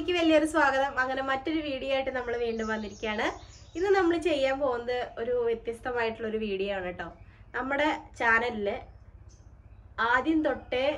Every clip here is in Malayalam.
ചാനലിലേക്ക് വലിയൊരു സ്വാഗതം അങ്ങനെ മറ്റൊരു വീഡിയോ ആയിട്ട് നമ്മൾ വീണ്ടും വന്നിരിക്കുകയാണ് ഇന്ന് നമ്മൾ ചെയ്യാൻ പോകുന്നത് ഒരു വ്യത്യസ്തമായിട്ടുള്ള ഒരു വീഡിയോ ആണ് കേട്ടോ നമ്മുടെ ചാനലില് ആദ്യം തൊട്ടേ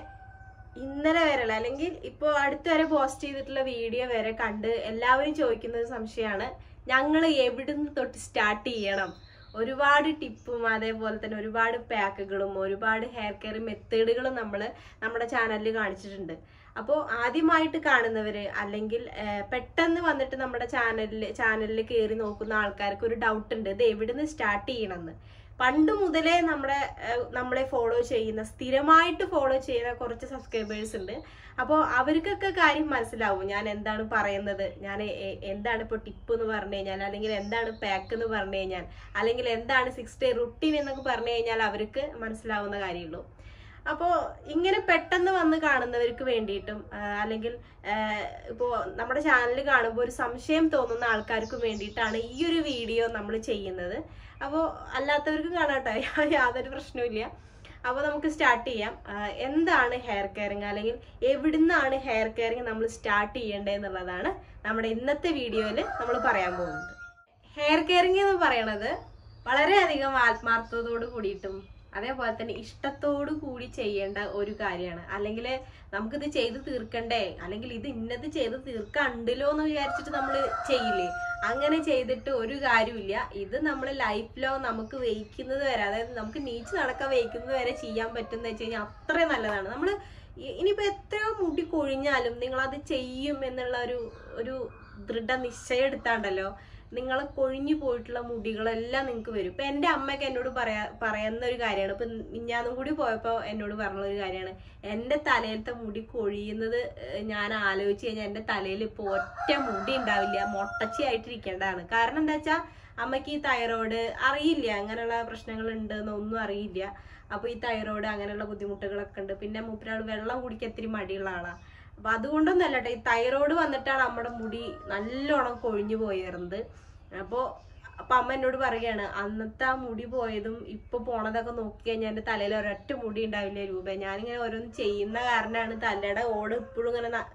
ഇന്നലെ വരെയുള്ള അല്ലെങ്കിൽ ഇപ്പോൾ അടുത്ത് വരെ പോസ്റ്റ് ചെയ്തിട്ടുള്ള വീഡിയോ വരെ കണ്ട് എല്ലാവരും ചോദിക്കുന്ന ഒരു സംശയമാണ് ഞങ്ങൾ എവിടുന്ന് തൊട്ട് സ്റ്റാർട്ട് ചെയ്യണം ഒരുപാട് ടിപ്പും അതേപോലെ തന്നെ ഒരുപാട് പാക്കുകളും ഒരുപാട് ഹെയർ കെയർ മെത്തേഡുകളും നമ്മൾ നമ്മുടെ ചാനലിൽ കാണിച്ചിട്ടുണ്ട് അപ്പോൾ ആദ്യമായിട്ട് കാണുന്നവര് അല്ലെങ്കിൽ ആ, പെട്ടെന്ന് വന്നിട്ട് നമ്മുടെ ചാനലിൽ ചാനലിൽ കയറി നോക്കുന്ന ആൾക്കാർക്ക് ഒരു ഡൗട്ട് ഉണ്ട് ഇത് എവിടുന്ന് സ്റ്റാർട്ട് ചെയ്യണമെന്ന് പണ്ട് മുതലേ നമ്മുടെ ആ, നമ്മളെ ഫോളോ ചെയ്യുന്ന സ്ഥിരമായിട്ട് ഫോളോ ചെയ്യുന്ന കുറച്ച് സബ്സ്ക്രൈബേഴ്സ് ഉണ്ട് അപ്പോൾ അവർക്കൊക്കെ കാര്യം മനസ്സിലാവും ഞാൻ എന്താണ് പറയുന്നത് ഞാൻ എ- എന്താണ് ഇപ്പോൾ ടിപ്പ് എന്ന് പറഞ്ഞു കഴിഞ്ഞാൽ അല്ലെങ്കിൽ എന്താണ് പാക്ക് എന്ന് പറഞ്ഞു കഴിഞ്ഞാൽ അല്ലെങ്കിൽ എന്താണ് സിക്സ് ഡേ റുട്ടീൻ എന്നൊക്കെ പറഞ്ഞു കഴിഞ്ഞാൽ അവർക്ക് മനസ്സിലാവുന്ന കാര്യമുള്ളൂ അപ്പോൾ ഇങ്ങനെ പെട്ടെന്ന് വന്ന് കാണുന്നവർക്ക് വേണ്ടിയിട്ടും ആ, അല്ലെങ്കിൽ ഇപ്പോൾ നമ്മുടെ ചാനൽ കാണുമ്പോൾ ഒരു സംശയം തോന്നുന്ന ആൾക്കാർക്ക് വേണ്ടിയിട്ടാണ് ഈ ഒരു വീഡിയോ നമ്മൾ ചെയ്യുന്നത് അപ്പോൾ അല്ലാത്തവർക്കും കാണാട്ടോ യാതൊരു പ്രശ്നവുമില്ല അപ്പോൾ നമുക്ക് സ്റ്റാർട്ട് ചെയ്യാം ആ, എന്താണ് ഹെയർ കെയറിങ് അല്ലെങ്കിൽ എവിടുന്നാണ് ഹെയർ കെയറിങ് നമ്മൾ സ്റ്റാർട്ട് ചെയ്യേണ്ടത് എന്നുള്ളതാണ് നമ്മുടെ ഇന്നത്തെ വീഡിയോയിൽ നമ്മൾ പറയാൻ പോകുന്നത് ഹെയർ കെയറിങ് എന്ന് പറയണത് വളരെയധികം ആത്മാർത്ഥതയോട് കൂടിയിട്ടും അതേപോലെ തന്നെ ഇഷ്ടത്തോടു കൂടി ചെയ്യേണ്ട ഒരു കാര്യമാണ് അല്ലെങ്കിൽ നമുക്കിത് ചെയ്ത് തീർക്കണ്ടേ അല്ലെങ്കിൽ ഇത് ഇന്നത് ചെയ്ത് തീർക്കണ്ടല്ലോ എന്ന് വിചാരിച്ചിട്ട് നമ്മൾ ചെയ്യില്ലേ അങ്ങനെ ചെയ്തിട്ട് ഒരു കാര്യമില്ല ഇത് നമ്മൾ ലൈഫ് ലോങ് നമുക്ക് വയ്ക്കുന്നത് വരെ അതായത് നമുക്ക് നീച്ച് നടക്കാൻ വയ്ക്കുന്നത് വരെ ചെയ്യാൻ പറ്റുന്ന വെച്ച് കഴിഞ്ഞാൽ അത്രയും നല്ലതാണ് നമ്മൾ ഇനിയിപ്പോ എത്രയോ മുടി കൊഴിഞ്ഞാലും നിങ്ങൾ അത് ചെയ്യും എന്നുള്ള ഒരു ഒരു ദൃഢനിശ്ചയം എടുത്താണ്ടല്ലോ നിങ്ങൾ കൊഴിഞ്ഞു പോയിട്ടുള്ള മുടികളെല്ലാം നിങ്ങൾക്ക് വരും ഇപ്പൊ എന്റെ അമ്മയൊക്കെ എന്നോട് പറയാ പറയുന്ന ഒരു കാര്യമാണ് ഇപ്പൊ മിഞ്ഞാന്നും കൂടി പോയപ്പോ എന്നോട് പറഞ്ഞ ഒരു കാര്യമാണ് എന്റെ തലയിലത്തെ മുടി കൊഴിയുന്നത് ഏഹ്, ഞാൻ ആലോചിച്ച് കഴിഞ്ഞാൽ എന്റെ തലയിൽ ഇപ്പൊ ഒറ്റ മുടി ഉണ്ടാവില്ല മൊട്ടച്ചി ആയിട്ടിരിക്കേണ്ടതാണ് കാരണം എന്താ വെച്ചാ അമ്മയ്ക്ക് ഈ തൈറോയ്ഡ് അറിയില്ല അങ്ങനെയുള്ള പ്രശ്നങ്ങൾ ഉണ്ട് എന്നൊന്നും അറിയില്ല അപ്പൊ ഈ തൈറോയ്ഡ് അങ്ങനെയുള്ള ബുദ്ധിമുട്ടുകളൊക്കെ ഉണ്ട് പിന്നെ മൂപ്പരാൾ വെള്ളം കുടിക്കാൻ ഇത്തിരി മടിയുള്ള ആളാ അപ്പൊ അതുകൊണ്ടൊന്നും അല്ല കേട്ടോ ഈ തൈറോയ്ഡ് വന്നിട്ടാണ് നമ്മുടെ മുടി നല്ലോണം കൊഴിഞ്ഞു പോയിരുന്നത് അപ്പോ അപ്പൊ അമ്മ എന്നോട് പറയുകയാണ് അന്നത്തെ ആ മുടി പോയതും ഇപ്പൊ പോണതൊക്കെ നോക്കി കഴിഞ്ഞാൽ എന്റെ തലയിൽ ഒരൊറ്റ മുടി ഉണ്ടാവില്ല രൂപ ഞാനിങ്ങനെ ഓരോന്ന് ചെയ്യുന്ന കാരണമാണ് തലയുടെ ഓട് ഇപ്പോഴും ഇങ്ങനെ ന-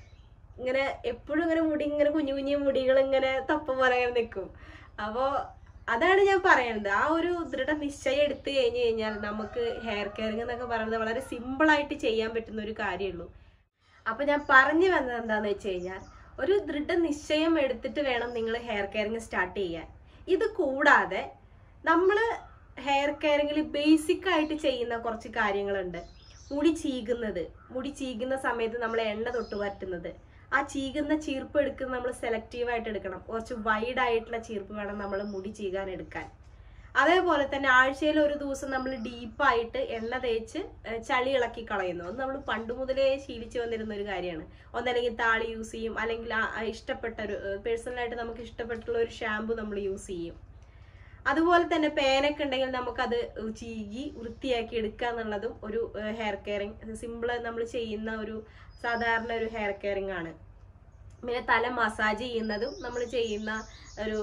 ഇങ്ങനെ എപ്പോഴും ഇങ്ങനെ മുടി ഇങ്ങനെ കുഞ്ഞു കുഞ്ഞു മുടികൾ ഇങ്ങനെ തൊപ്പ പോലെ ഇങ്ങനെ നിൽക്കും അപ്പോ അതാണ് ഞാൻ പറയുന്നത് ആ ഒരു ദൃഢനിശ്ചയം എടുത്തു കഴിഞ്ഞു കഴിഞ്ഞാൽ നമുക്ക് ഹെയർ കെയറിംഗ് എന്നൊക്കെ പറയുന്നത് വളരെ സിമ്പിൾ ആയിട്ട് ചെയ്യാൻ പറ്റുന്ന ഒരു കാര്യമുള്ളൂ അപ്പൊ ഞാൻ പറഞ്ഞു വന്നത് എന്താന്ന് വെച്ച് കഴിഞ്ഞാൽ ഒരു ദൃഢനിശ്ചയം എടുത്തിട്ട് വേണം നിങ്ങൾ ഹെയർ കെയറിങ് സ്റ്റാർട്ട് ചെയ്യാൻ ഇത് കൂടാതെ നമ്മൾ ഹെയർ കെയറിങ്ങിൽ ബേസിക് ആയിട്ട് ചെയ്യുന്ന കുറച്ച് കാര്യങ്ങളുണ്ട് മുടി ചീകുന്നത് മുടി ചീകുന്ന സമയത്ത് നമ്മൾ എണ്ണ തൊട്ട് പറ്റുന്നത് ആ ചീകുന്ന ചീർപ്പ് എടുക്കുന്നത് നമ്മൾ സെലക്റ്റീവ് ആയിട്ട് എടുക്കണം കുറച്ച് വൈഡ് ആയിട്ടുള്ള ചീർപ്പ് വേണം നമ്മൾ മുടി ചീകാൻ എടുക്കാൻ അതേപോലെ തന്നെ ആഴ്ചയിൽ ഒരു ദിവസം നമ്മൾ ഡീപ്പായിട്ട് എണ്ണ തേച്ച് ഏഹ് ചളി ഇളക്കി കളയുന്നു അത് നമ്മൾ പണ്ട് മുതലേ ശീലിച്ചു വന്നിരുന്ന ഒരു കാര്യമാണ് ഒന്നല്ലെങ്കിൽ താളി യൂസ് ചെയ്യും അല്ലെങ്കിൽ ആ- ആ ഇഷ്ടപ്പെട്ട ഒരു പേഴ്സണലായിട്ട് നമുക്ക് ഇഷ്ടപ്പെട്ടുള്ള ഒരു ഷാമ്പു നമ്മൾ യൂസ് ചെയ്യും അതുപോലെ തന്നെ പേനൊക്കെ ഉണ്ടെങ്കിൽ നമുക്കത് ചീകി വൃത്തിയാക്കി എടുക്കുക എന്നുള്ളതും ഒരു ഹെയർ കെയറിങ് സിമ്പിൾ നമ്മൾ ചെയ്യുന്ന ഒരു സാധാരണ ഒരു ഹെയർ കെയറിങ് ആണ് പിന്നെ തല മസാജ് ചെയ്യുന്നതും നമ്മൾ ചെയ്യുന്ന ഒരു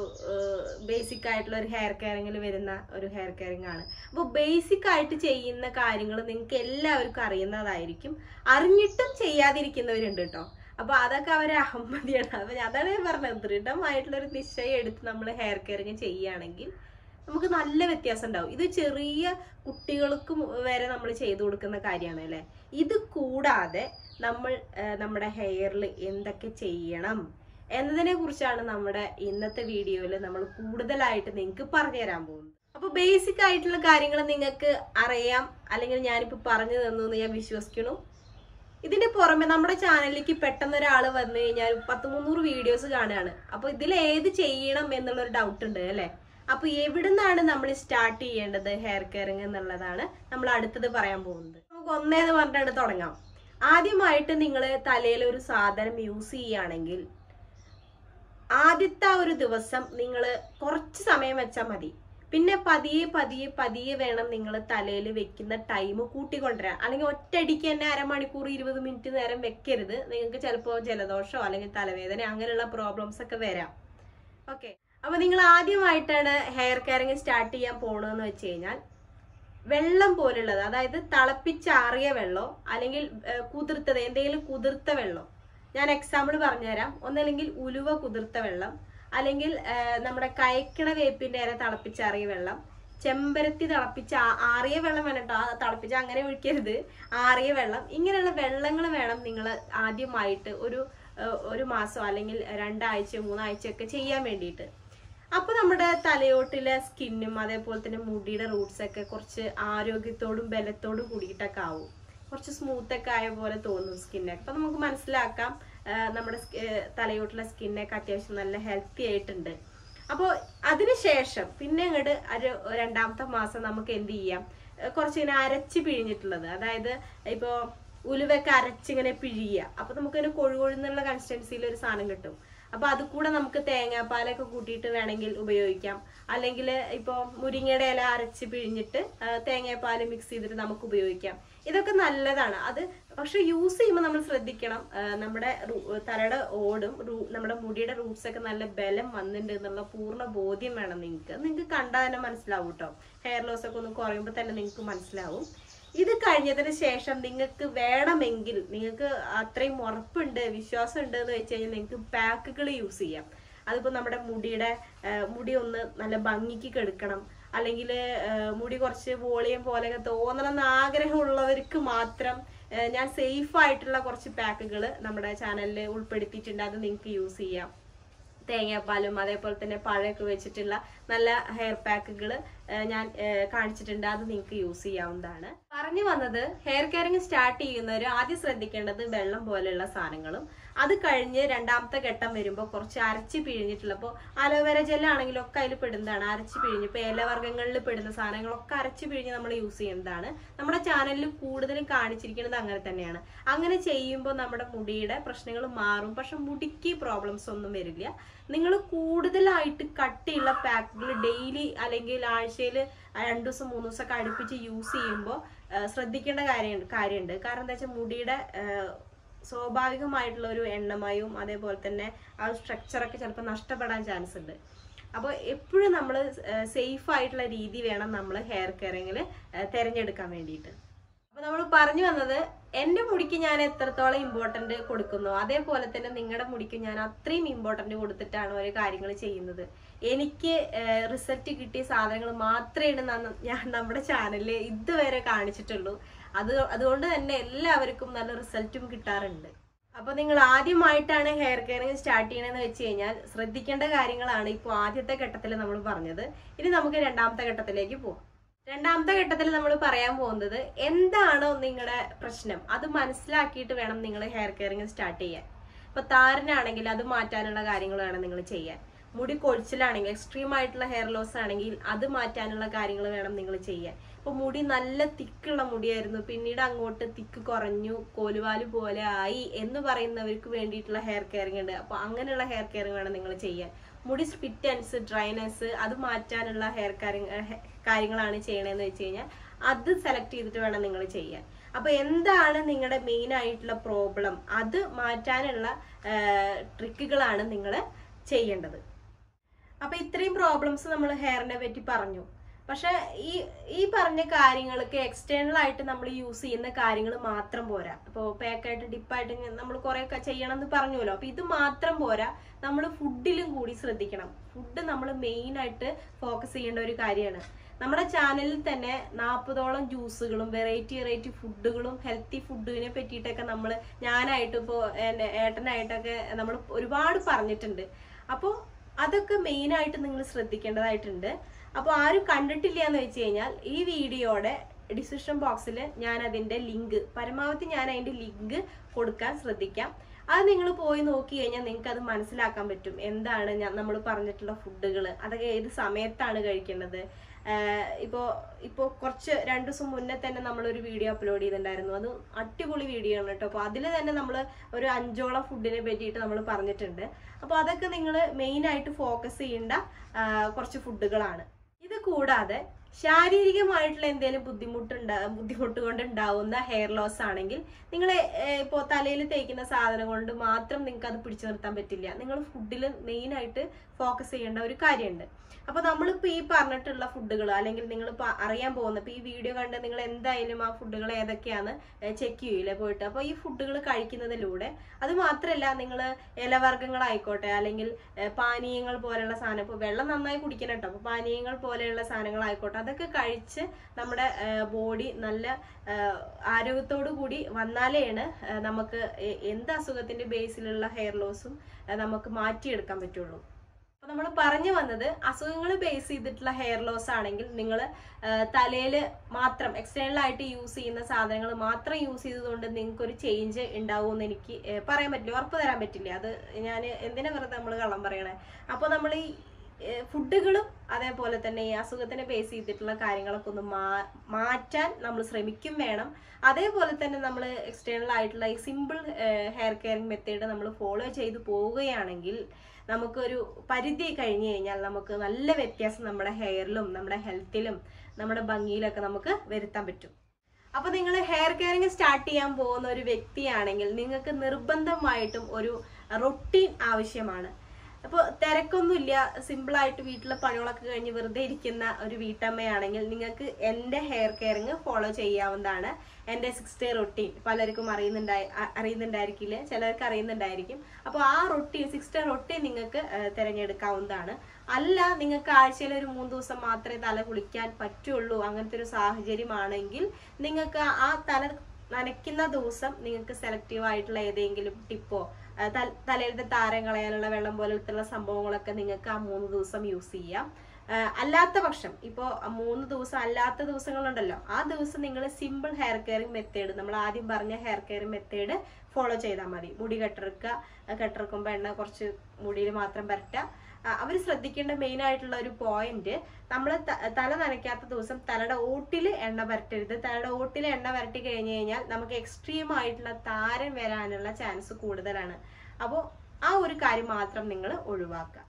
ബേസിക് ആയിട്ടുള്ള ഒരു ഹെയർ കെയറിങ്ങിൽ വരുന്ന ഒരു ഹെയർ കെയറിങ് ആണ് അപ്പോൾ ബേസിക് ആയിട്ട് ചെയ്യുന്ന കാര്യങ്ങൾ നിങ്ങൾക്ക് എല്ലാവർക്കും അറിയുന്നതായിരിക്കും അറിഞ്ഞിട്ടും ചെയ്യാതിരിക്കുന്നവരുണ്ട് കേട്ടോ അപ്പൊ അതൊക്കെ അവരെ അഹമ്മതിയാണ് അപ്പൊ അതാണ് ഞാൻ പറഞ്ഞത് ദൃഢമായിട്ടുള്ള ഒരു നിശ്ചയം എടുത്ത് നമ്മൾ ഹെയർ കെയറിങ് ചെയ്യുകയാണെങ്കിൽ നമുക്ക് നല്ല വ്യത്യാസം ഉണ്ടാവും ഇത് ചെറിയ കുട്ടികൾക്ക് വരെ നമ്മൾ ചെയ്തു കൊടുക്കുന്ന കാര്യമാണ് അല്ലേ ഇത് കൂടാതെ നമ്മൾ ആ, നമ്മുടെ ഹെയറിൽ എന്തൊക്കെ ചെയ്യണം എന്നതിനെ കുറിച്ചാണ് നമ്മുടെ ഇന്നത്തെ വീഡിയോയിൽ നമ്മൾ കൂടുതലായിട്ട് നിങ്ങൾക്ക് പറഞ്ഞു തരാൻ പോകുന്നത് അപ്പൊ ബേസിക് ആയിട്ടുള്ള കാര്യങ്ങൾ നിങ്ങൾക്ക് അറിയാം അല്ലെങ്കിൽ ഞാനിപ്പോ പറഞ്ഞു തന്നു എന്ന് ഞാൻ വിശ്വസിക്കുന്നു ഇതിന്റെ പുറമെ നമ്മുടെ ചാനലിലേക്ക് പെട്ടെന്ന് ഒരാൾ വന്നു കഴിഞ്ഞാൽ പത്ത് മുന്നൂറ് വീഡിയോസ് കാണുകയാണ് അപ്പൊ ഇതിൽ ഏത് ചെയ്യണം എന്നുള്ള ഒരു ഡൗട്ട് ഉണ്ട് അല്ലെ അപ്പൊ എവിടുന്നാണ് നമ്മൾ സ്റ്റാർട്ട് ചെയ്യേണ്ടത് ഹെയർ കെയറിങ് എന്നുള്ളതാണ് നമ്മൾ അടുത്തത് പറയാൻ പോകുന്നത് നമുക്ക് ഒന്നേന്ന് പറഞ്ഞിട്ടാണ് തുടങ്ങാം ആദ്യമായിട്ട് നിങ്ങൾ തലയിൽ ഒരു സാധനം യൂസ് ചെയ്യുകയാണെങ്കിൽ ആദ്യത്തെ ആ ഒരു ദിവസം നിങ്ങൾ കുറച്ച് സമയം വെച്ചാൽ മതി പിന്നെ പതിയെ പതിയെ പതിയെ വേണം നിങ്ങൾ തലയിൽ വെക്കുന്ന ടൈം കൂട്ടിക്കൊണ്ടുവരാൻ അല്ലെങ്കിൽ ഒറ്റയടിക്ക് തന്നെ അരമണിക്കൂർ ഇരുപത് മിനിറ്റ് നേരം വെക്കരുത് നിങ്ങൾക്ക് ചിലപ്പോൾ ജലദോഷമോ അല്ലെങ്കിൽ തലവേദന അങ്ങനെയുള്ള പ്രോബ്ലംസ് ഒക്കെ വരാം ഓക്കെ അപ്പൊ നിങ്ങൾ ആദ്യമായിട്ടാണ് ഹെയർ കെയറിങ് സ്റ്റാർട്ട് ചെയ്യാൻ പോകണമെന്ന് വെച്ച് കഴിഞ്ഞാൽ വെള്ളം പോലുള്ളത് അതായത് തിളപ്പിച്ചാറിയ വെള്ളമോ അല്ലെങ്കിൽ ഏഹ്, കുതിർത്തത് എന്തെങ്കിലും കുതിർത്ത വെള്ളം ഞാൻ എക്സാമ്പിൾ പറഞ്ഞുതരാം ഒന്നല്ലെങ്കിൽ ഉലുവ കുതിർത്ത വെള്ളം അല്ലെങ്കിൽ ആ, നമ്മുടെ കയക്കണ വേപ്പിന്റെ ഇല തിളപ്പിച്ചാറിയ വെള്ളം ചെമ്പരത്തി തിളപ്പിച്ച ആ- ആറിയ വെള്ളം വേണം കേട്ടോ ആ തിളപ്പിച്ച അങ്ങനെ ഒഴിക്കരുത് ആറിയ വെള്ളം ഇങ്ങനെയുള്ള വെള്ളങ്ങൾ വേണം നിങ്ങൾ ആദ്യമായിട്ട് ഒരു ആ, ഒരു മാസം അല്ലെങ്കിൽ രണ്ടാഴ്ച മൂന്നാഴ്ച ഒക്കെ ചെയ്യാൻ വേണ്ടിയിട്ട് അപ്പൊ നമ്മുടെ തലയോട്ടിലെ സ്കിന്നും അതേപോലെ തന്നെ മുടിയുടെ റൂട്ട്സ് ഒക്കെ കുറച്ച് ആരോഗ്യത്തോടും ബലത്തോടും കൂടിയിട്ടൊക്കെ ആവും കുറച്ച് സ്മൂത്ത് ഒക്കെ ആയ പോലെ തോന്നും സ്കിന്നൊക്കെ അപ്പൊ നമുക്ക് മനസ്സിലാക്കാം ആ, നമ്മുടെ സ്- ഏ, തലയോട്ടിലെ സ്കിന്നൊക്കെ അത്യാവശ്യം നല്ല ഹെൽത്തി ആയിട്ടുണ്ട് അപ്പോൾ അതിനുശേഷം പിന്നെ അങ്ങോട്ട് ഒരു രണ്ടാമത്തെ മാസം നമുക്ക് എന്ത് ചെയ്യാം ഏ, കുറച്ച് ഇങ്ങനെ അരച്ച് പിഴിഞ്ഞിട്ടുള്ളത് അതായത് ഇപ്പോൾ ഉലുവൊക്കെ അരച്ചിങ്ങനെ പിഴിയുക അപ്പൊ നമുക്കൊരു കൊഴുകൊഴുന്നുള്ള കൺസിസ്റ്റൻസിയിൽ ഒരു സാധനം കിട്ടും അപ്പൊ അത് കൂടെ നമുക്ക് തേങ്ങാപ്പാലൊക്കെ കൂട്ടിയിട്ട് വേണമെങ്കിൽ ഉപയോഗിക്കാം അല്ലെങ്കിൽ ഇപ്പോൾ മുരിങ്ങയുടെ ഇല അരച്ച് പിഴിഞ്ഞിട്ട് ആ, തേങ്ങാപ്പാൽ മിക്സ് ചെയ്തിട്ട് നമുക്ക് ഉപയോഗിക്കാം ഇതൊക്കെ നല്ലതാണ് അത് പക്ഷെ യൂസ് ചെയ്യുമ്പോൾ നമ്മൾ ശ്രദ്ധിക്കണം ആ, നമ്മുടെ റൂ- തലയുടെ ഓടും റൂ- നമ്മുടെ മുടിയുടെ റൂട്ട്സ് ഒക്കെ നല്ല ബലം വന്നിട്ടുണ്ട് എന്നുള്ള പൂർണ്ണ ബോധ്യം വേണം നിങ്ങൾക്ക് നിങ്ങൾക്ക് കണ്ടാൽ തന്നെ മനസ്സിലാവും കേട്ടോ ഹെയർ ലോസ് ഒക്കെ ഒന്ന് കുറയുമ്പോൾ തന്നെ നിങ്ങൾക്ക് മനസ്സിലാവും ഇത് കഴിഞ്ഞതിന് ശേഷം നിങ്ങൾക്ക് വേണമെങ്കിൽ നിങ്ങൾക്ക് അത്രയും ഉറപ്പുണ്ട് വിശ്വാസം ഉണ്ട് എന്ന് വെച്ച് കഴിഞ്ഞാൽ നിങ്ങൾക്ക് പാക്കുകൾ യൂസ് ചെയ്യാം അതിപ്പോൾ നമ്മുടെ മുടിയുടെ ആ, മുടി ഒന്ന് നല്ല ഭംഗിക്ക് കെടുക്കണം അല്ലെങ്കിൽ മുടി കുറച്ച് വോളിയം പോലെയൊക്കെ തോന്നണം എന്ന് ആഗ്രഹമുള്ളവർക്ക് മാത്രം ആ, ഞാൻ സേഫ് ആയിട്ടുള്ള കുറച്ച് പാക്കുകൾ നമ്മുടെ ചാനലിൽ ഉൾപ്പെടുത്തിയിട്ടുണ്ട് അത് നിങ്ങൾക്ക് യൂസ് ചെയ്യാം തേങ്ങാപ്പാലും അതേപോലെ തന്നെ പഴമൊക്കെ വെച്ചിട്ടുള്ള നല്ല ഹെയർ പാക്കുകൾ ഞാൻ ഏഹ്, കാണിച്ചിട്ടുണ്ട് അത് നിങ്ങൾക്ക് യൂസ് ചെയ്യാവുന്നതാണ് പറഞ്ഞു വന്നത് ഹെയർ കെയറിങ് സ്റ്റാർട്ട് ചെയ്യുന്നവർ ആദ്യം ശ്രദ്ധിക്കേണ്ടത് വെള്ളം പോലെയുള്ള സാധനങ്ങളും അത് കഴിഞ്ഞ് രണ്ടാമത്തെ ഘട്ടം വരുമ്പോൾ കുറച്ച് അരച്ച് പിഴിഞ്ഞിട്ടുള്ള ഇപ്പോൾ അലോവേര ജെല്ലാണെങ്കിലും ഒക്കെ അതിൽ പെടുന്നതാണ് അരച്ച് പിഴിഞ്ഞ് ഇപ്പോൾ ഇലവർഗ്ഗങ്ങളിൽ പെടുന്ന സാധനങ്ങളൊക്കെ അരച്ച് പിഴിഞ്ഞ് നമ്മൾ യൂസ് ചെയ്യുന്നതാണ് നമ്മുടെ ചാനലിൽ കൂടുതലും കാണിച്ചിരിക്കുന്നത് അങ്ങനെ തന്നെയാണ് അങ്ങനെ ചെയ്യുമ്പോൾ നമ്മുടെ മുടിയുടെ പ്രശ്നങ്ങൾ മാറും പക്ഷെ മുടിക്ക് പ്രോബ്ലംസ് ഒന്നും വരില്ല നിങ്ങൾ കൂടുതലായിട്ട് കട്ടിയുള്ള പാക്കുകൾ ഡെയിലി അല്ലെങ്കിൽ ആഴ്ചയിൽ രണ്ടു ദിവസം മൂന്ന് ദിവസം ഒക്കെ അടുപ്പിച്ച് യൂസ് ചെയ്യുമ്പോൾ ശ്രദ്ധിക്കേണ്ട കാര്യം കാര്യമുണ്ട് കാരണം എന്താ വെച്ചാൽ മുടിയുടെ ആ, സ്വാഭാവികമായിട്ടുള്ള ഒരു എണ്ണമയവും അതേപോലെ തന്നെ ആ സ്ട്രക്ചറൊക്കെ ചിലപ്പോൾ നഷ്ടപ്പെടാൻ ചാൻസ് ഉണ്ട് അപ്പോൾ എപ്പോഴും നമ്മൾ സേഫ് ആയിട്ടുള്ള രീതി വേണം നമ്മൾ ഹെയർ കെയറിങ്ങിൽ തിരഞ്ഞെടുക്കാൻ വേണ്ടിയിട്ട് അപ്പൊ നമ്മൾ പറഞ്ഞു വന്നത് എന്റെ മുടിക്ക് ഞാൻ എത്രത്തോളം ഇമ്പോർട്ടന്റ് കൊടുക്കുന്നു അതേപോലെ തന്നെ നിങ്ങളുടെ മുടിക്ക് ഞാൻ അത്രയും ഇമ്പോർട്ടന്റ് കൊടുത്തിട്ടാണ് ഓരോ കാര്യങ്ങൾ ചെയ്യുന്നത് എനിക്ക് റിസൾട്ട് കിട്ടിയ സാധനങ്ങൾ മാത്രമേ നന്ന- ഞാൻ നമ്മുടെ ചാനലിൽ ഇതുവരെ കാണിച്ചിട്ടുള്ളൂ അത് അതുകൊണ്ട് തന്നെ എല്ലാവർക്കും നല്ല റിസൾട്ടും കിട്ടാറുണ്ട് അപ്പൊ നിങ്ങൾ ആദ്യമായിട്ടാണ് ഹെയർ കെയറിങ് സ്റ്റാർട്ട് ചെയ്യണമെന്ന് വെച്ച് കഴിഞ്ഞാൽ ശ്രദ്ധിക്കേണ്ട കാര്യങ്ങളാണ് ഇപ്പോൾ ആദ്യത്തെ ഘട്ടത്തിൽ നമ്മൾ പറഞ്ഞത് ഇനി നമുക്ക് രണ്ടാമത്തെ ഘട്ടത്തിലേക്ക് പോകാം രണ്ടാമത്തെ ഘട്ടത്തിൽ നമ്മൾ പറയാൻ പോകുന്നത് എന്താണോ നിങ്ങളുടെ പ്രശ്നം അത് മനസ്സിലാക്കിയിട്ട് വേണം നിങ്ങൾ ഹെയർ കെയറിങ് സ്റ്റാർട്ട് ചെയ്യാൻ ഇപ്പൊ താരനാണെങ്കിൽ അത് മാറ്റാനുള്ള കാര്യങ്ങൾ വേണം നിങ്ങൾ ചെയ്യാൻ മുടി കൊഴിച്ചിലാണെങ്കിൽ എക്സ്ട്രീം ആയിട്ടുള്ള ഹെയർ ലോസ് ആണെങ്കിൽ അത് മാറ്റാനുള്ള കാര്യങ്ങൾ വേണം നിങ്ങൾ ചെയ്യാൻ ഇപ്പൊ മുടി നല്ല തിക്കുള്ള മുടിയായിരുന്നു പിന്നീട് അങ്ങോട്ട് തിക്ക് കുറഞ്ഞു കോലുവാല് പോലെ ആയി എന്ന് പറയുന്നവർക്ക് വേണ്ടിയിട്ടുള്ള ഹെയർ കെയറിംഗ് ഉണ്ട് അപ്പൊ അങ്ങനെയുള്ള ഹെയർ കെയറിംഗ് വേണം നിങ്ങൾ ചെയ്യാൻ മുടി സ്പിറ്റൻസ് ഡ്രൈനസ് അത് മാറ്റാനുള്ള ഹെയർ കെയറിംഗ് കാര്യങ്ങളാണ് ചെയ്യണതെന്ന് വെച്ച് കഴിഞ്ഞാൽ അത് സെലക്ട് ചെയ്തിട്ട് വേണം നിങ്ങൾ ചെയ്യാൻ അപ്പൊ എന്താണ് നിങ്ങളുടെ മെയിൻ ആയിട്ടുള്ള പ്രോബ്ലം അത് മാറ്റാനുള്ള ട്രിക്കുകളാണ് നിങ്ങൾ ചെയ്യേണ്ടത് അപ്പൊ ഇത്രയും പ്രോബ്ലംസ് നമ്മൾ ഹെയറിനെ പറ്റി പറഞ്ഞു പക്ഷെ ഈ ഈ പറഞ്ഞ കാര്യങ്ങൾക്ക് എക്സ്റ്റേണൽ ആയിട്ട് നമ്മൾ യൂസ് ചെയ്യുന്ന കാര്യങ്ങൾ മാത്രം പോരാ ഇപ്പോൾ പാക്കായിട്ട് ഡിപ്പായിട്ട് നമ്മൾ കുറെ ഒക്കെ ചെയ്യണം എന്ന് പറഞ്ഞുല്ലോ അപ്പൊ ഇത് മാത്രം പോരാ നമ്മൾ ഫുഡിലും കൂടി ശ്രദ്ധിക്കണം ഫുഡ് നമ്മൾ മെയിൻ ആയിട്ട് ഫോക്കസ് ചെയ്യേണ്ട ഒരു കാര്യമാണ് നമ്മുടെ ചാനലിൽ തന്നെ നാൽപ്പതോളം ജ്യൂസുകളും വെറൈറ്റി വെറൈറ്റി ഫുഡുകളും ഹെൽത്തി ഫുഡിനെ പറ്റിയിട്ടൊക്കെ നമ്മൾ ഞാനായിട്ട് ഇപ്പോൾ ഏട്ടനായിട്ടൊക്കെ നമ്മൾ ഒരുപാട് പറഞ്ഞിട്ടുണ്ട് അപ്പോൾ അതൊക്കെ മെയിൻ ആയിട്ട് നിങ്ങൾ ശ്രദ്ധിക്കേണ്ടതായിട്ടുണ്ട് അപ്പോൾ ആരും കണ്ടിട്ടില്ല എന്ന് വെച്ച് കഴിഞ്ഞാൽ ഈ വീഡിയോയുടെ ഡിസ്ക്രിപ്ഷൻ ബോക്സിൽ ഞാൻ അതിന്റെ ലിങ്ക് പരമാവധി ഞാൻ അതിന്റെ ലിങ്ക് കൊടുക്കാൻ ശ്രദ്ധിക്കാം അത് നിങ്ങൾ പോയി നോക്കി കഴിഞ്ഞാൽ നിങ്ങൾക്ക് അത് മനസ്സിലാക്കാൻ പറ്റും എന്താണ് ഞാൻ നമ്മൾ പറഞ്ഞിട്ടുള്ള ഫുഡുകൾ അതൊക്കെ ഏത് സമയത്താണ് കഴിക്കേണ്ടത് ഇപ്പോൾ ഇപ്പോൾ കുറച്ച് രണ്ട് ദിവസം മുന്നേ തന്നെ നമ്മളൊരു വീഡിയോ അപ്ലോഡ് ചെയ്തിട്ടുണ്ടായിരുന്നു അത് അടിപൊളി വീഡിയോ ആണ് കേട്ടോ അപ്പോൾ അതിൽ തന്നെ നമ്മൾ ഒരു അഞ്ചോളം ഫുഡിനെ പറ്റിയിട്ട് നമ്മൾ പറഞ്ഞിട്ടുണ്ട് അപ്പോൾ അതൊക്കെ നിങ്ങൾ മെയിൻ ആയിട്ട് ഫോക്കസ് ചെയ്യേണ്ട ആ, കുറച്ച് ഫുഡുകളാണ് ഇത് കൂടാതെ ശാരീരികമായിട്ടുള്ള എന്തെങ്കിലും ബുദ്ധിമുട്ടുണ്ട് ബുദ്ധിമുട്ട് കൊണ്ട് ഉണ്ടാവുന്ന ഹെയർ ലോസ് ആണെങ്കിൽ നിങ്ങൾ ഇപ്പോൾ തലയിൽ തേക്കുന്ന സാധനം കൊണ്ട് മാത്രം നിങ്ങൾക്ക് അത് പിടിച്ചു നിർത്താൻ പറ്റില്ല നിങ്ങൾ ഫുഡിൽ മെയിനായിട്ട് ഫോക്കസ് ചെയ്യേണ്ട ഒരു കാര്യമുണ്ട് അപ്പോൾ നമ്മളിപ്പോൾ ഈ പറഞ്ഞിട്ടുള്ള ഫുഡുകൾ അല്ലെങ്കിൽ നിങ്ങളിപ്പോൾ അറിയാൻ പോകുന്ന ഇപ്പോൾ ഈ വീഡിയോ കണ്ട് നിങ്ങൾ എന്തായാലും ആ ഫുഡുകൾ ഏതൊക്കെയാണ് ചെക്ക് ചെയ്യൂലേ പോയിട്ട് അപ്പോൾ ഈ ഫുഡുകൾ കഴിക്കുന്നതിലൂടെ അത് മാത്രമല്ല നിങ്ങൾ ഇലവർഗ്ഗങ്ങളായിക്കോട്ടെ അല്ലെങ്കിൽ ഏഹ്, പാനീയങ്ങൾ പോലെയുള്ള സാധനം ഇപ്പോൾ വെള്ളം നന്നായി കുടിക്കണം കേട്ടോ അപ്പോൾ പാനീയങ്ങൾ പോലെയുള്ള സാധനങ്ങളായിക്കോട്ടെ അതൊക്കെ കഴിച്ച് നമ്മുടെ ബോഡി നല്ല ഏഹ്, ആരോഗ്യത്തോടു കൂടി വന്നാലേണ് ഏഹ്, നമുക്ക് എ- എന്ത് അസുഖത്തിന്റെ ബേസിലുള്ള ഹെയർ ലോസും ഏഹ്, നമുക്ക് മാറ്റിയെടുക്കാൻ പറ്റുള്ളൂ അപ്പൊ നമ്മൾ പറഞ്ഞു വന്നത് അസുഖങ്ങൾ ബേസ് ചെയ്തിട്ടുള്ള ഹെയർ ലോസ് ആണെങ്കിൽ നിങ്ങൾ തലയിൽ മാത്രം എക്സ്റ്റേണൽ ആയിട്ട് യൂസ് ചെയ്യുന്ന സാധനങ്ങൾ മാത്രം യൂസ് ചെയ്തതുകൊണ്ട് നിങ്ങൾക്ക് ഒരു ചേഞ്ച് ഉണ്ടാവുമെന്ന് എനിക്ക് ഏഹ്, പറയാൻ പറ്റില്ല ഉറപ്പ് തരാൻ പറ്റില്ല അത് ഞാൻ എന്തിനാ വെറുതെ നമ്മൾ കള്ളം പറയണേ അപ്പോൾ നമ്മൾ ഈ ഫുഡുകളും അതേപോലെ തന്നെ ഈ അസുഖത്തിനെ ബേസ് ചെയ്തിട്ടുള്ള കാര്യങ്ങളൊക്കെ ഒന്ന് മാ മാറ്റാൻ നമ്മൾ ശ്രമിക്കും വേണം അതേപോലെ തന്നെ നമ്മൾ എക്സ്റ്റേണൽ ആയിട്ടുള്ള ഈ സിമ്പിൾ ഹെയർ കെയറിങ് മെത്തേഡ് നമ്മൾ ഫോളോ ചെയ്ത് പോവുകയാണെങ്കിൽ നമുക്കൊരു പരിധി കഴിഞ്ഞു കഴിഞ്ഞാൽ നമുക്ക് നല്ല വ്യത്യാസം നമ്മുടെ ഹെയറിലും നമ്മുടെ ഹെൽത്തിലും നമ്മുടെ ഭംഗിയിലൊക്കെ നമുക്ക് വരുത്താൻ പറ്റും അപ്പൊ നിങ്ങൾ ഹെയർ കെയറിങ് സ്റ്റാർട്ട് ചെയ്യാൻ പോകുന്ന ഒരു വ്യക്തിയാണെങ്കിൽ നിങ്ങൾക്ക് നിർബന്ധമായിട്ടും ഒരു റൊട്ടീൻ ആവശ്യമാണ് അപ്പോൾ തിരക്കൊന്നുമില്ല സിമ്പിളായിട്ട് വീട്ടിലെ പണികളൊക്കെ കഴിഞ്ഞ് വെറുതെ ഇരിക്കുന്ന ഒരു വീട്ടമ്മയാണെങ്കിൽ നിങ്ങൾക്ക് എൻ്റെ ഹെയർ കെയറിങ് ഫോളോ ചെയ്യാവുന്നതാണ് എൻ്റെ സിക്സ് ഡേ റൊട്ടീൻ പലർക്കും അറിയുന്നുണ്ടായി അ- അറിയുന്നുണ്ടായിരിക്കില്ല ചിലർക്ക് അറിയുന്നുണ്ടായിരിക്കും അപ്പോൾ ആ റൊട്ടീൻ സിക്സ് ഡേ റൊട്ടീൻ നിങ്ങൾക്ക് ഏഹ്, തിരഞ്ഞെടുക്കാവുന്നതാണ് അല്ല നിങ്ങൾക്ക് ആഴ്ചയിൽ ഒരു മൂന്ന് ദിവസം മാത്രമേ തല കുളിക്കാൻ പറ്റുള്ളൂ അങ്ങനത്തെ ഒരു സാഹചര്യമാണെങ്കിൽ നിങ്ങൾക്ക് ആ തല നനയ്ക്കുന്ന ദിവസം നിങ്ങൾക്ക് സെലക്റ്റീവ് ആയിട്ടുള്ള ഏതെങ്കിലും ടിപ്പോ തലയിലത്തെ താരം കളയാനുള്ള വെള്ളം പോലത്തുള്ള സംഭവങ്ങളൊക്കെ നിങ്ങൾക്ക് ആ മൂന്ന് ദിവസം യൂസ് ചെയ്യാം ആ, അല്ലാത്ത പക്ഷം ഇപ്പോൾ മൂന്ന് ദിവസം അല്ലാത്ത ദിവസങ്ങളുണ്ടല്ലോ ആ ദിവസം നിങ്ങൾ സിമ്പിൾ ഹെയർ കെയറിങ് മെത്തേഡ് നമ്മൾ ആദ്യം പറഞ്ഞ ഹെയർ കെയറിങ് മെത്തേഡ് ഫോളോ ചെയ്താൽ മതി മുടി കെട്ടിറക്കുക കെട്ടിറക്കുമ്പോൾ എണ്ണ കുറച്ച് മുടിയിൽ മാത്രം പരട്ടുക അവർ ശ്രദ്ധിക്കേണ്ട മെയിൻ ആയിട്ടുള്ള ഒരു പോയിന്റ് നമ്മൾ തല നനയ്ക്കാത്ത ദിവസം തലയുടെ ഓട്ടിൽ എണ്ണ പരട്ടരുത് തലയുടെ ഓട്ടിൽ എണ്ണ പരട്ടി കഴിഞ്ഞു കഴിഞ്ഞാൽ നമുക്ക് എക്സ്ട്രീം ആയിട്ടുള്ള താരൻ വരാനുള്ള ചാൻസ് കൂടുതലാണ് അപ്പോൾ ആ ഒരു കാര്യം മാത്രം നിങ്ങൾ ഒഴിവാക്കുക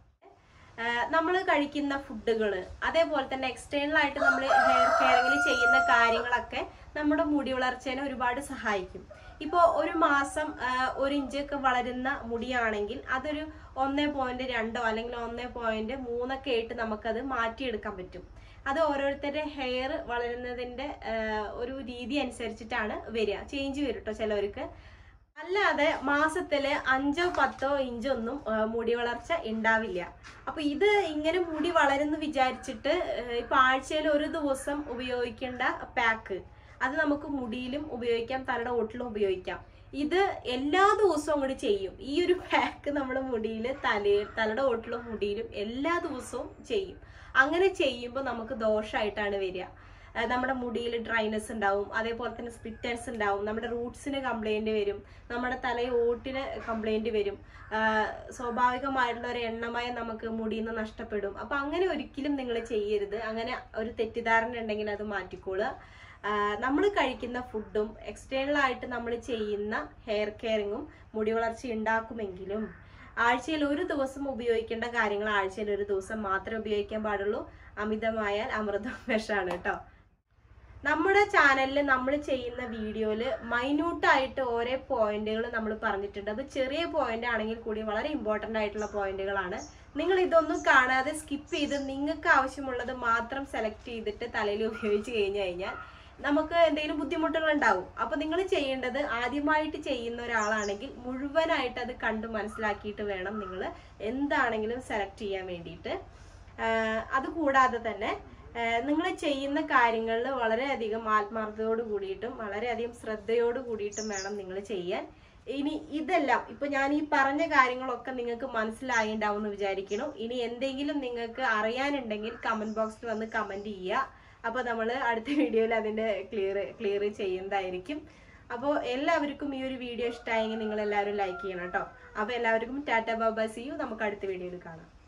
നമ്മൾ കഴിക്കുന്ന ഫുഡുകൾ അതേപോലെ തന്നെ എക്സ്റ്റേണൽ ആയിട്ട് നമ്മൾ ഹെയർ കെയറിങ്ങിൽ ചെയ്യുന്ന കാര്യങ്ങളൊക്കെ നമ്മുടെ മുടി വളർച്ചേനെ ഒരുപാട് സഹായിക്കും ഇപ്പോൾ ഒരു മാസം ആ, ഒരു ഇഞ്ചൊക്കെ വളരുന്ന മുടിയാണെങ്കിൽ അതൊരു ഒന്നേ പോയിന്റ് രണ്ടോ അല്ലെങ്കിൽ ഒന്നേ പോയിന്റ് മൂന്നൊക്കെ ആയിട്ട് നമുക്കത് മാറ്റിയെടുക്കാൻ പറ്റും അത് ഓരോരുത്തരുടെ ഹെയർ വളരുന്നതിന്റെ ആ, ഒരു രീതി അനുസരിച്ചിട്ടാണ് വരിക ചേഞ്ച് വരും കേട്ടോ ചിലവർക്ക് അല്ലാതെ മാസത്തില് അഞ്ചോ പത്തോ ഇഞ്ചോ ഒന്നും ആ, മുടി വളർച്ച ഉണ്ടാവില്ല അപ്പൊ ഇത് ഇങ്ങനെ മുടി വളരുന്നു വിചാരിച്ചിട്ട് ആ, ഇപ്പൊ ആഴ്ചയിൽ ഒരു ദിവസം ഉപയോഗിക്കേണ്ട പാക്ക് അത് നമുക്ക് മുടിയിലും ഉപയോഗിക്കാം തലയുടെ ഓട്ടിലും ഉപയോഗിക്കാം ഇത് എല്ലാ ദിവസവും കൂടി ചെയ്യും ഈ ഒരു പാക്ക് നമ്മുടെ മുടിയിൽ തലയിൽ തലയുടെ ഓട്ടിലും മുടിയിലും എല്ലാ ദിവസവും ചെയ്യും അങ്ങനെ ചെയ്യുമ്പോൾ നമുക്ക് ദോഷമായിട്ടാണ് വരിക ആ, നമ്മുടെ മുടിയിൽ ഡ്രൈനെസ് ഉണ്ടാവും അതേപോലെ തന്നെ സ്പ്ലിറ്റൻസ് ഉണ്ടാവും നമ്മുടെ റൂട്ട്സിന് കംപ്ലൈന്റ് വരും നമ്മുടെ തലയിൽ ഓട്ടിന് കംപ്ലൈന്റ് വരും ആ, സ്വാഭാവികമായിട്ടുള്ള ഒരു എണ്ണമയം നമുക്ക് മുടിയിൽ നിന്ന് നഷ്ടപ്പെടും അപ്പൊ അങ്ങനെ ഒരിക്കലും നിങ്ങൾ ചെയ്യരുത് അങ്ങനെ ഒരു തെറ്റിദ്ധാരണ ഉണ്ടെങ്കിൽ അത് മാറ്റിക്കോളുക നമ്മൾ കഴിക്കുന്ന ഫുഡും എക്സ്റ്റേണൽ ആയിട്ട് നമ്മൾ ചെയ്യുന്ന ഹെയർ കെയറിങ്ങും മുടി വളർച്ച ഉണ്ടാക്കുമെങ്കിലും ആഴ്ചയിൽ ഒരു ദിവസം ഉപയോഗിക്കേണ്ട കാര്യങ്ങൾ ആഴ്ചയിൽ ഒരു ദിവസം മാത്രമേ ഉപയോഗിക്കാൻ പാടുള്ളൂ അമിതമായാൽ അമൃതം വിഷമാണ് കേട്ടോ നമ്മുടെ ചാനലിൽ നമ്മൾ ചെയ്യുന്ന വീഡിയോയിൽ മൈന്യൂട്ടായിട്ട് ഓരോ പോയിന്റുകൾ നമ്മൾ പറഞ്ഞിട്ടുണ്ട് അത് ചെറിയ പോയിന്റ് ആണെങ്കിൽ കൂടി വളരെ ഇമ്പോർട്ടൻ്റ് ആയിട്ടുള്ള പോയിന്റുകളാണ് നിങ്ങൾ ഇതൊന്നും കാണാതെ സ്കിപ്പ് ചെയ്ത് നിങ്ങൾക്ക് ആവശ്യമുള്ളത് മാത്രം സെലക്ട് ചെയ്തിട്ട് തലയിൽ ഉപയോഗിച്ച് കഴിഞ്ഞു കഴിഞ്ഞാൽ നമുക്ക് എന്തെങ്കിലും ബുദ്ധിമുട്ടുകൾ ഉണ്ടാവും അപ്പൊ നിങ്ങൾ ചെയ്യേണ്ടത് ആദ്യമായിട്ട് ചെയ്യുന്ന ഒരാളാണെങ്കിൽ മുഴുവനായിട്ട് അത് കണ്ട് മനസ്സിലാക്കിയിട്ട് വേണം നിങ്ങൾ എന്താണെങ്കിലും സെലക്ട് ചെയ്യാൻ വേണ്ടിയിട്ട് ആഹ് അതുകൂടാതെ തന്നെ നിങ്ങൾ ചെയ്യുന്ന കാര്യങ്ങളിൽ വളരെയധികം ആത്മാർത്ഥതയോട് കൂടിയിട്ടും വളരെയധികം ശ്രദ്ധയോട് കൂടിയിട്ടും വേണം നിങ്ങൾ ചെയ്യാൻ ഇനി ഇതെല്ലാം ഇപ്പൊ ഞാൻ ഈ പറഞ്ഞ കാര്യങ്ങളൊക്കെ നിങ്ങൾക്ക് മനസ്സിലായിണ്ടാവും എന്ന് വിചാരിക്കുന്നു ഇനി എന്തെങ്കിലും നിങ്ങൾക്ക് അറിയാനുണ്ടെങ്കിൽ കമന്റ് ബോക്സിൽ വന്ന് കമന്റ് ചെയ്യുക അപ്പോൾ നമ്മൾ അടുത്ത വീഡിയോയിൽ അതിന്റെ ക്ലിയർ ക്ലിയർ ചെയ്യുന്നതായിരിക്കും അപ്പോൾ എല്ലാവർക്കും ഈ ഒരു വീഡിയോ ഇഷ്ടമായെങ്കിൽ നിങ്ങൾ എല്ലാവരും ലൈക്ക് ചെയ്യണം കേട്ടോ അപ്പോൾ എല്ലാവർക്കും ടാറ്റ ബാബ സി യു നമുക്ക് അടുത്ത വീഡിയോയിൽ കാണാം